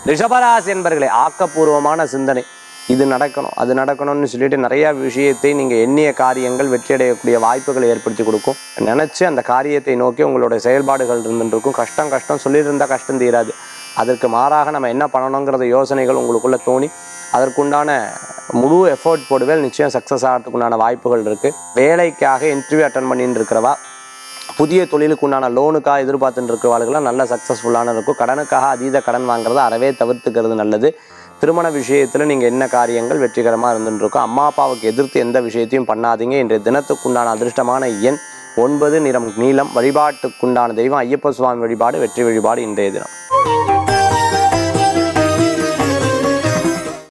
ரிஷபராசி என்பர்களே ஆக்கப்பூர்வமான சிந்தனை இது நடக்கணும் அது நடக்கணும்னு சொல்லிட்டு நிறைய விஷயத்தை நீங்கள் எண்ணிய காரியங்கள் வெற்றியடையக்கூடிய வாய்ப்புகளை ஏற்படுத்தி கொடுக்கும் நினச்சி அந்த காரியத்தை நோக்கி உங்களுடைய செயல்பாடுகள் இருந்துருக்கும் கஷ்டம் கஷ்டம் சொல்லியிருந்தா கஷ்டம் தீராது அதற்கு மாறாக நம்ம என்ன பண்ணணுங்கிறத யோசனைகள் உங்களுக்குள்ள தோணி அதற்குண்டான முழு எஃபோர்ட் போடுவேல் நிச்சயம் சக்ஸஸ் ஆகிறதுக்குண்டான வாய்ப்புகள் இருக்குது வேலைக்காக இன்டர்வியூ அட்டன் பண்ணிட்டு இருக்கிறவா புதிய தொழிலுக்கு உண்டான லோனுக்காக எதிர்பார்த்துட்டு இருக்கிறவர்களும் நல்ல சக்ஸஸ்ஃபுல்லான இருக்கும் கடனுக்காக அதீத கடன் வாங்குறத அறவே தவிர்த்துக்கிறது நல்லது திருமண விஷயத்தில் நீங்கள் என்ன காரியங்கள் வெற்றிகரமாக இருந்துட்டு இருக்கோ அம்மா அப்பாவுக்கு எதிர்த்து எந்த விஷயத்தையும் பண்ணாதீங்க இன்றைய தினத்துக்குண்டான அதிர்ஷ்டமான எண் ஒன்பது நிறம் நீளம் வழிபாட்டுக்குண்டான தெய்வம் ஐயப்ப சுவாமி வழிபாடு வெற்றி வழிபாடு இன்றைய தினம்